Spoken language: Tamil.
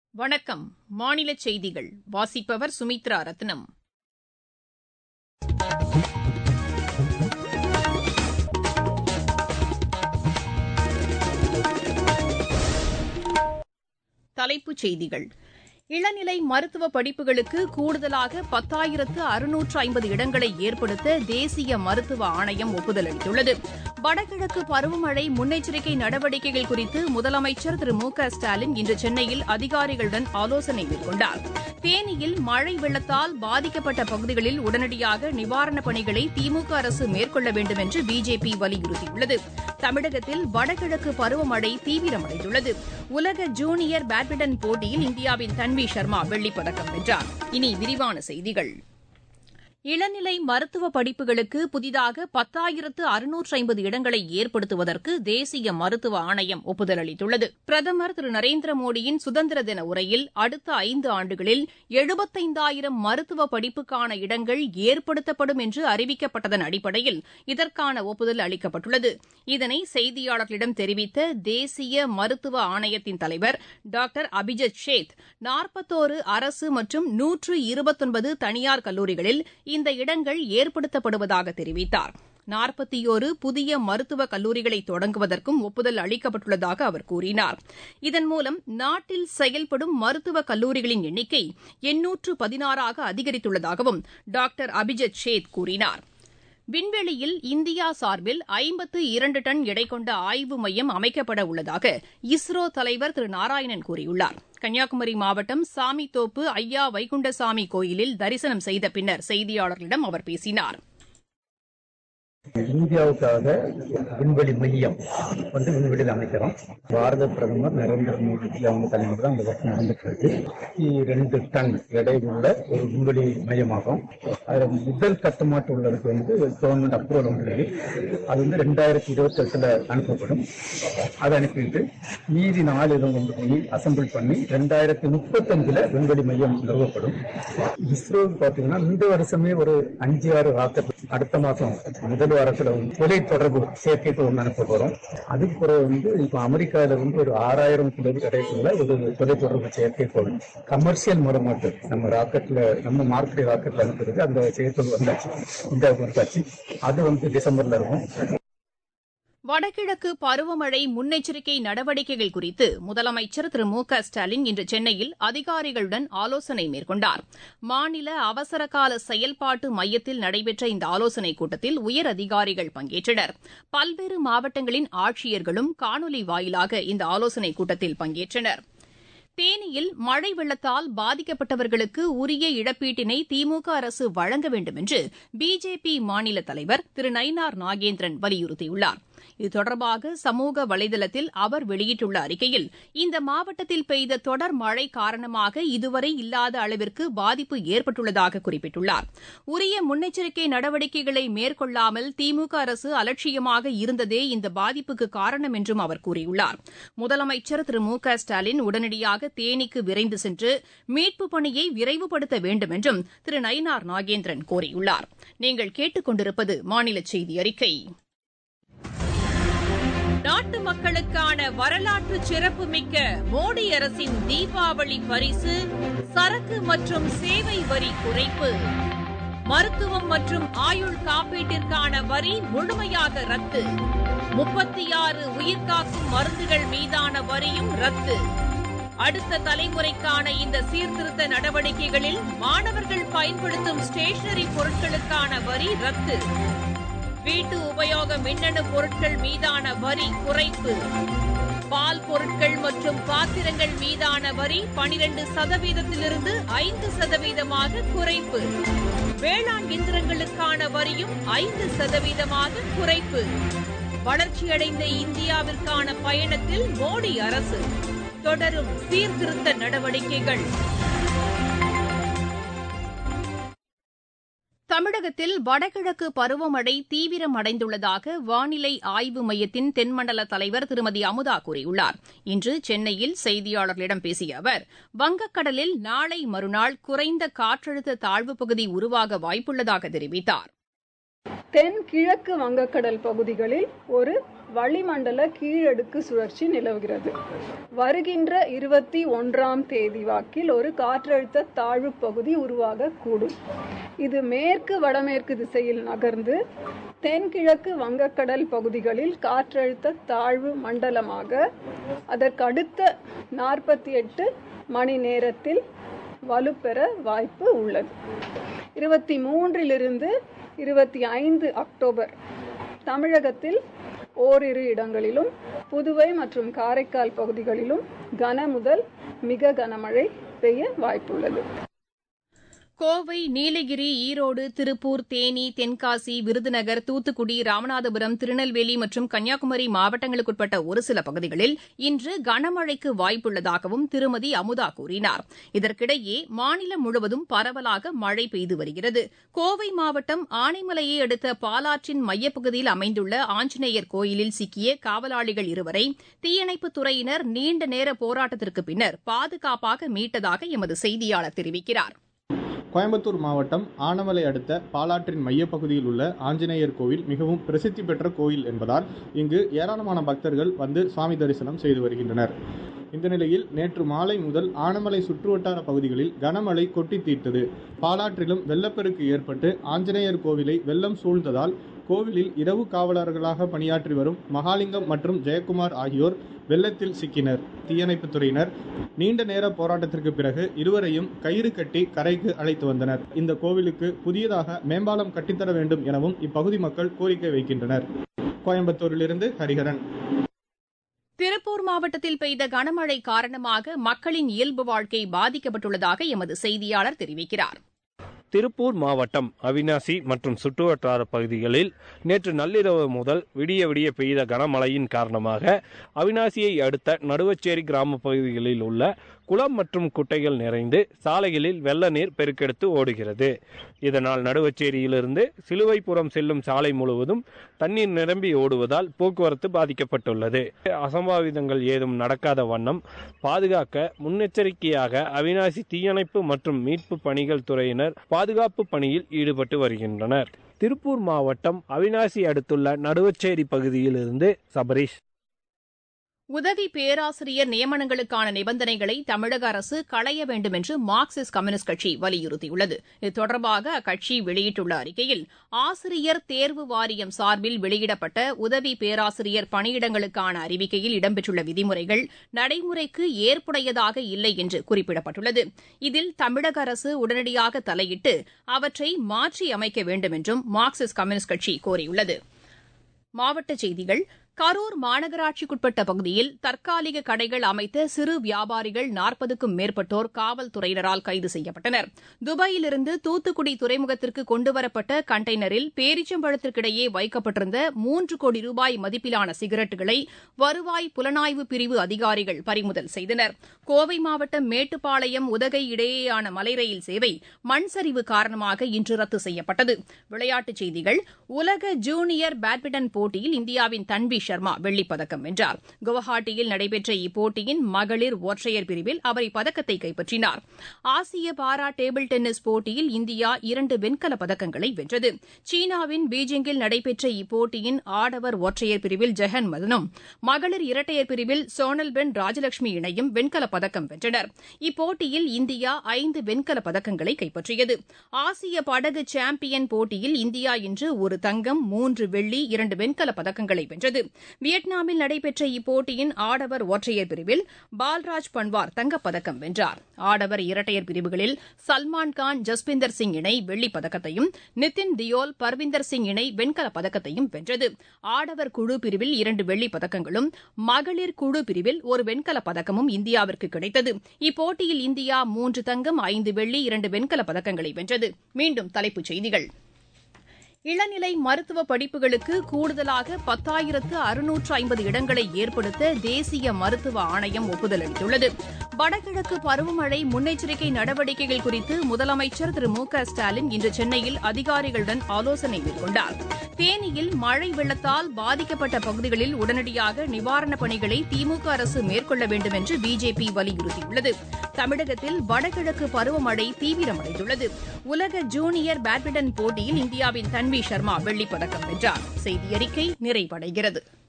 வணக்கம் மாநில செய்திகள் வாசிப்பவர் சுமித்ரா ரத்னம் தலைப்புச் செய்திகள் இளநிலை மருத்துவ படிப்புகளுக்கு கூடுதலாக பத்தாயிரத்து அறுநூற்று ஐம்பது இடங்களை ஏற்படுத்த தேசிய மருத்துவ ஆணையம் ஒப்புதல் அளித்துள்ளது வடகிழக்கு பருவமழை முன்னெச்சரிக்கை நடவடிக்கைகள் குறித்து முதலமைச்சர் திரு மு க ஸ்டாலின் இன்று சென்னையில் அதிகாரிகளுடன் ஆலோசனை மேற்கொண்டார் தேனியில் மழை வெள்ளத்தால் பாதிக்கப்பட்ட பகுதிகளில் உடனடியாக நிவாரணப் பணிகளை திமுக அரசு மேற்கொள்ள வேண்டும் என்று பிஜேபி வலியுறுத்தியுள்ளது தமிழகத்தில் வடகிழக்கு பருவமழை தீவிரமடைந்துள்ளது உலக ஜூனியர் பேட்மிண்டன் போட்டியில் இந்தியாவின் தன்வி சர்மா வெள்ளிப்பதக்கம் வென்றார் இனி விரிவான செய்திகள் இளநிலை மருத்துவ படிப்புகளுக்கு புதிதாக பத்தாயிரத்து அறுநூற்று ஐம்பது இடங்களை ஏற்படுத்துவதற்கு தேசிய மருத்துவ ஆணையம் ஒப்புதல் அளித்துள்ளது பிரதமர் திரு நரேந்திர மோடியின் சுதந்திர தின உரையில் அடுத்த ஐந்து ஆண்டுகளில் எழுபத்தைந்தாயிரம் மருத்துவ படிப்புக்கான இடங்கள் ஏற்படுத்தப்படும் என்று அறிவிக்கப்பட்டதன் அடிப்படையில் இதற்கான ஒப்புதல் அளிக்கப்பட்டுள்ளது இதனை செய்தியாளர்களிடம் தெரிவித்த தேசிய மருத்துவ ஆணையத்தின் தலைவர் டாக்டர் அபிஜித் ஷேத் நாற்பத்தோரு அரசு மற்றும் நூற்று இருபத்தொன்பது தனியார் கல்லூரிகளில் இந்த இடங்கள் ஏற்படுத்தப்படுவதாக தெரிவித்தார் நாற்பத்தியோரு புதிய மருத்துவக் கல்லூரிகளை தொடங்குவதற்கும் ஒப்புதல் அளிக்கப்பட்டுள்ளதாக அவர் கூறினார் இதன் மூலம் நாட்டில் செயல்படும் மருத்துவக் கல்லூரிகளின் எண்ணிக்கை எண்ணூற்று பதினாறாக அதிகரித்துள்ளதாகவும் டாக்டர் அபிஜித் ஷேத் கூறினார் விண்வெளியில் இந்தியா சார்பில் ஐம்பத்து இரண்டு டன் எடை கொண்ட ஆய்வு மையம் அமைக்கப்பட உள்ளதாக இஸ்ரோ தலைவர் திரு நாராயணன் கூறியுள்ளார் கன்னியாகுமரி மாவட்டம் சாமித்தோப்பு ஐயா வைகுண்டசாமி கோயிலில் தரிசனம் செய்த பின்னர் செய்தியாளர்களிடம் அவர் பேசினார் இந்தியாவுக்காக விண்வெளி மையம் வந்து விண்வெளியில் அமைக்கிறோம் பாரத பிரதமர் நரேந்திர மோடி அவங்க தலைமையில் தான் அந்த ஒர்க் நடந்துட்டு இருக்கு ரெண்டு டன் எடை உள்ள ஒரு விண்வெளி மையமாகும் அதில் முதல் கட்டமாட்டு உள்ளதுக்கு வந்து கவர்மெண்ட் அப்ரூவல் வந்துருக்கு அது வந்து ரெண்டாயிரத்தி இருபத்தி எட்டுல அனுப்பப்படும் அதை அனுப்பிட்டு மீதி நாலு இதை கொண்டு போய் அசம்பிள் பண்ணி ரெண்டாயிரத்தி முப்பத்தஞ்சுல விண்வெளி மையம் நிறுவப்படும் இஸ்ரோவுக்கு பார்த்தீங்கன்னா இந்த வருஷமே ஒரு அஞ்சு ஆறு ராக்கெட் அடுத்த மாசம் முதல் வாரத்துல வந்து தொலை தொடர்பு செயற்கைக்கோள் ஒன்று அனுப்ப போறோம் அதுக்கு பிறகு வந்து இப்ப அமெரிக்காவில வந்து ஒரு ஆறாயிரம் கிலோமீட்டர் கிடைக்குள்ள ஒரு தொலை தொடர்பு செயற்கைக்கோள் கமர்ஷியல் முறை மட்டும் நம்ம ராக்கெட்ல நம்ம மார்க்கெட் ராக்கெட்ல அனுப்புறது அந்த செயற்கைக்கோள் வந்தாச்சு இந்தியாவுக்கு வந்தாச்சு அது வந்து டிசம்பர்ல இருக்கும் வடகிழக்கு பருவமழை முன்னெச்சரிக்கை நடவடிக்கைகள் குறித்து முதலமைச்சர் திரு மு க ஸ்டாலின் இன்று சென்னையில் அதிகாரிகளுடன் ஆலோசனை மேற்கொண்டார் மாநில அவசரகால செயல்பாட்டு மையத்தில் நடைபெற்ற இந்த ஆலோசனைக் கூட்டத்தில் உயர் அதிகாரிகள் பங்கேற்றனர் பல்வேறு மாவட்டங்களின் ஆட்சியர்களும் காணொலி வாயிலாக இந்த ஆலோசனைக் கூட்டத்தில் பங்கேற்றனர் தேனியில் மழை வெள்ளத்தால் பாதிக்கப்பட்டவர்களுக்கு உரிய இழப்பீட்டினை திமுக அரசு வழங்க வேண்டும் என்று பிஜேபி மாநில தலைவர் திரு நயினார் நாகேந்திரன் வலியுறுத்தியுள்ளார் இது தொடர்பாக சமூக வலைதளத்தில் அவர் வெளியிட்டுள்ள அறிக்கையில் இந்த மாவட்டத்தில் பெய்த தொடர் மழை காரணமாக இதுவரை இல்லாத அளவிற்கு பாதிப்பு ஏற்பட்டுள்ளதாக குறிப்பிட்டுள்ளார் உரிய முன்னெச்சரிக்கை நடவடிக்கைகளை மேற்கொள்ளாமல் திமுக அரசு அலட்சியமாக இருந்ததே இந்த பாதிப்புக்கு காரணம் என்றும் அவர் கூறியுள்ளார் முதலமைச்சர் திரு மு க ஸ்டாலின் உடனடியாக தேனிக்கு விரைந்து சென்று மீட்புப் பணியை விரைவுபடுத்த வேண்டும் என்றும் திரு நயினார் நாகேந்திரன் கோரியுள்ளார் நீங்கள் கேட்டுக் கொண்டிருப்பது மாநில செய்தி அறிக்கை நாட்டு மக்களுக்கான வரலாற்று சிறப்புமிக்க மோடி அரசின் தீபாவளி பரிசு சரக்கு மற்றும் சேவை வரி குறைப்பு மருத்துவம் மற்றும் ஆயுள் காப்பீட்டிற்கான வரி முழுமையாக ரத்து முப்பத்தி ஆறு உயிர்காக்கும் மருந்துகள் மீதான வரியும் ரத்து அடுத்த தலைமுறைக்கான இந்த சீர்திருத்த நடவடிக்கைகளில் மாணவர்கள் பயன்படுத்தும் ஸ்டேஷனரி பொருட்களுக்கான வரி ரத்து வீட்டு உபயோக மின்னணு பொருட்கள் மீதான வரி குறைப்பு பால் பொருட்கள் மற்றும் பாத்திரங்கள் மீதான வரி பனிரெண்டு சதவீதத்திலிருந்து ஐந்து சதவீதமாக குறைப்பு வேளாண் இயந்திரங்களுக்கான வரியும் ஐந்து சதவீதமாக குறைப்பு வளர்ச்சியடைந்த இந்தியாவிற்கான பயணத்தில் மோடி அரசு தொடரும் சீர்திருத்த நடவடிக்கைகள் தமிழகத்தில் வடகிழக்கு பருவமழை தீவிரமடைந்துள்ளதாக வானிலை ஆய்வு மையத்தின் தென்மண்டல தலைவர் திருமதி அமுதா கூறியுள்ளார் இன்று சென்னையில் செய்தியாளர்களிடம் பேசிய அவர் வங்கக்கடலில் நாளை மறுநாள் குறைந்த காற்றழுத்த தாழ்வுப் பகுதி உருவாக வாய்ப்புள்ளதாக தெரிவித்தார் தென்கிழக்கு வங்கக்கடல் பகுதிகளில் ஒரு வளிமண்டல கீழடுக்கு சுழற்சி நிலவுகிறது வருகின்ற இருபத்தி ஒன்றாம் தேதி வாக்கில் ஒரு காற்றழுத்த தாழ்வு பகுதி உருவாக கூடும் இது மேற்கு வடமேற்கு திசையில் நகர்ந்து தென்கிழக்கு வங்கக்கடல் பகுதிகளில் காற்றழுத்த தாழ்வு மண்டலமாக அதற்கு அடுத்த நாற்பத்தி எட்டு மணி நேரத்தில் வலுப்பெற வாய்ப்பு உள்ளது இருபத்தி மூன்றிலிருந்து இருபத்தி ஐந்து அக்டோபர் தமிழகத்தில் ஓரிரு இடங்களிலும் புதுவை மற்றும் காரைக்கால் பகுதிகளிலும் கன முதல் மிக கனமழை பெய்ய வாய்ப்புள்ளது கோவை நீலகிரி ஈரோடு திருப்பூர் தேனி தென்காசி விருதுநகர் தூத்துக்குடி ராமநாதபுரம் திருநெல்வேலி மற்றும் கன்னியாகுமரி மாவட்டங்களுக்குட்பட்ட ஒரு சில பகுதிகளில் இன்று கனமழைக்கு வாய்ப்புள்ளதாகவும் திருமதி அமுதா கூறினார் இதற்கிடையே மாநிலம் முழுவதும் பரவலாக மழை பெய்து வருகிறது கோவை மாவட்டம் ஆனைமலையை அடுத்த பாலாற்றின் மையப்பகுதியில் அமைந்துள்ள ஆஞ்சநேயர் கோயிலில் சிக்கிய காவலாளிகள் இருவரை தீயணைப்புத் துறையினர் நீண்ட நேர போராட்டத்திற்கு பின்னர் பாதுகாப்பாக மீட்டதாக எமது செய்தியாளர் தெரிவிக்கிறார் கோயம்புத்தூர் மாவட்டம் ஆனமலை அடுத்த பாலாற்றின் மையப்பகுதியில் உள்ள ஆஞ்சநேயர் கோவில் மிகவும் பிரசித்தி பெற்ற கோயில் என்பதால் இங்கு ஏராளமான பக்தர்கள் வந்து சுவாமி தரிசனம் செய்து வருகின்றனர் இந்த நிலையில் நேற்று மாலை முதல் ஆனமலை சுற்றுவட்டார பகுதிகளில் கனமழை கொட்டி தீர்த்தது பாலாற்றிலும் வெள்ளப்பெருக்கு ஏற்பட்டு ஆஞ்சநேயர் கோவிலை வெள்ளம் சூழ்ந்ததால் கோவிலில் இரவு காவலர்களாக பணியாற்றி வரும் மகாலிங்கம் மற்றும் ஜெயக்குமார் ஆகியோர் வெள்ளத்தில் சிக்கினர் தீயணைப்புத் துறையினர் நீண்ட நேர போராட்டத்திற்கு பிறகு இருவரையும் கயிறு கட்டி கரைக்கு அழைத்து வந்தனர் இந்த கோவிலுக்கு புதியதாக மேம்பாலம் கட்டித்தர வேண்டும் எனவும் இப்பகுதி மக்கள் கோரிக்கை வைக்கின்றனர் கோயம்புத்தூரிலிருந்து ஹரிஹரன் திருப்பூர் மாவட்டத்தில் பெய்த கனமழை காரணமாக மக்களின் இயல்பு வாழ்க்கை பாதிக்கப்பட்டுள்ளதாக எமது செய்தியாளர் தெரிவிக்கிறார் திருப்பூர் மாவட்டம் அவினாசி மற்றும் சுற்றுவட்டார பகுதிகளில் நேற்று நள்ளிரவு முதல் விடிய விடிய பெய்த கனமழையின் காரணமாக அவினாசியை அடுத்த நடுவச்சேரி கிராம பகுதிகளில் உள்ள குளம் மற்றும் குட்டைகள் நிறைந்து சாலைகளில் வெள்ள நீர் பெருக்கெடுத்து ஓடுகிறது இதனால் நடுவச்சேரியிலிருந்து சிலுவைப்புறம் செல்லும் சாலை முழுவதும் தண்ணீர் நிரம்பி ஓடுவதால் போக்குவரத்து பாதிக்கப்பட்டுள்ளது அசம்பாவிதங்கள் ஏதும் நடக்காத வண்ணம் பாதுகாக்க முன்னெச்சரிக்கையாக அவினாசி தீயணைப்பு மற்றும் மீட்பு பணிகள் துறையினர் பாதுகாப்பு பணியில் ஈடுபட்டு வருகின்றனர் திருப்பூர் மாவட்டம் அவினாசி அடுத்துள்ள நடுவச்சேரி பகுதியிலிருந்து சபரீஷ் உதவி பேராசிரியர் நியமனங்களுக்கான நிபந்தனைகளை தமிழக அரசு களைய வேண்டும் என்று மார்க்சிஸ்ட் கம்யூனிஸ்ட் கட்சி வலியுறுத்தியுள்ளது இது தொடர்பாக அக்கட்சி வெளியிட்டுள்ள அறிக்கையில் ஆசிரியர் தேர்வு வாரியம் சார்பில் வெளியிடப்பட்ட உதவி பேராசிரியர் பணியிடங்களுக்கான அறிவிக்கையில் இடம்பெற்றுள்ள விதிமுறைகள் நடைமுறைக்கு ஏற்புடையதாக இல்லை என்று குறிப்பிடப்பட்டுள்ளது இதில் தமிழக அரசு உடனடியாக தலையிட்டு அவற்றை மாற்றி அமைக்க வேண்டும் என்றும் மார்க்சிஸ்ட் கம்யூனிஸ்ட் கட்சி கோரியுள்ளது மாவட்டச் செய்திகள் கரூர் மாநகராட்சிக்குட்பட்ட பகுதியில் தற்காலிக கடைகள் அமைத்த சிறு வியாபாரிகள் நாற்பதுக்கும் மேற்பட்டோர் காவல்துறையினரால் கைது செய்யப்பட்டனர் துபாயிலிருந்து தூத்துக்குடி துறைமுகத்திற்கு கொண்டுவரப்பட்ட கண்டெய்னரில் பேரிச்சம்பழத்திற்கிடையே வைக்கப்பட்டிருந்த மூன்று கோடி ரூபாய் மதிப்பிலான சிகரெட்டுகளை வருவாய் புலனாய்வு பிரிவு அதிகாரிகள் பறிமுதல் செய்தனர் கோவை மாவட்டம் மேட்டுப்பாளையம் உதகை இடையேயான மலை ரயில் சேவை மண் சரிவு காரணமாக இன்று ரத்து செய்யப்பட்டது விளையாட்டுச் செய்திகள் உலக ஜூனியர் பேட்மிண்டன் போட்டியில் இந்தியாவின் தன்வி சர்மா வெள்ளிப்பதக்கம் வென்றார் குவஹாட்டியில் நடைபெற்ற இப்போட்டியின் மகளிர் ஒற்றையர் பிரிவில் அவர் இப்பதக்கத்தை கைப்பற்றினார் ஆசிய பாரா டேபிள் டென்னிஸ் போட்டியில் இந்தியா இரண்டு வெண்கலப் பதக்கங்களை வென்றது சீனாவின் பீஜிங்கில் நடைபெற்ற இப்போட்டியின் ஆடவர் ஒற்றையர் பிரிவில் ஜெகன் மதனும் மகளிர் இரட்டையர் பிரிவில் சோனல் பென் ராஜலட்சுமி இணையும் வெண்கலப் பதக்கம் வென்றனர் இப்போட்டியில் இந்தியா ஐந்து வெண்கலப் பதக்கங்களை கைப்பற்றியது ஆசிய படகு சாம்பியன் போட்டியில் இந்தியா இன்று ஒரு தங்கம் மூன்று வெள்ளி இரண்டு வெண்கலப் பதக்கங்களை வென்றது வியட்நாமில் நடைபெற்ற இப்போட்டியின் ஆடவர் ஒற்றையர் பிரிவில் பால்ராஜ் பன்வார் தங்கப்பதக்கம் வென்றார் ஆடவர் இரட்டையர் பிரிவுகளில் சல்மான் கான் ஜஸ்பிந்தர் சிங் இணை வெள்ளிப் பதக்கத்தையும் நிதின் தியோல் பர்விந்தர் சிங் இணை வெண்கலப் பதக்கத்தையும் வென்றது ஆடவர் குழு பிரிவில் இரண்டு வெள்ளிப் பதக்கங்களும் மகளிர் குழு பிரிவில் ஒரு வெண்கலப் பதக்கமும் இந்தியாவிற்கு கிடைத்தது இப்போட்டியில் இந்தியா மூன்று தங்கம் ஐந்து வெள்ளி இரண்டு வெண்கலப் பதக்கங்களை வென்றது மீண்டும் தலைப்புச் செய்திகள் இளநிலை மருத்துவ படிப்புகளுக்கு கூடுதலாக பத்தாயிரத்து அறுநூற்று ஐம்பது இடங்களை ஏற்படுத்த தேசிய மருத்துவ ஆணையம் ஒப்புதல் அளித்துள்ளது வடகிழக்கு பருவமழை முன்னெச்சரிக்கை நடவடிக்கைகள் குறித்து முதலமைச்சர் திரு மு க ஸ்டாலின் இன்று சென்னையில் அதிகாரிகளுடன் ஆலோசனை மேற்கொண்டார் தேனியில் மழை வெள்ளத்தால் பாதிக்கப்பட்ட பகுதிகளில் உடனடியாக நிவாரணப் பணிகளை திமுக அரசு மேற்கொள்ள வேண்டும் என்று பிஜேபி வலியுறுத்தியுள்ளது தமிழகத்தில் வடகிழக்கு பருவமழை தீவிரமடைந்துள்ளது உலக ஜூனியர் பேட்மிண்டன் போட்டியில் இந்தியாவின் தன்வி சர்மா வெள்ளிப் பதக்கம் வென்றார் செய்தி அறிக்கை நிறைவடைகிறது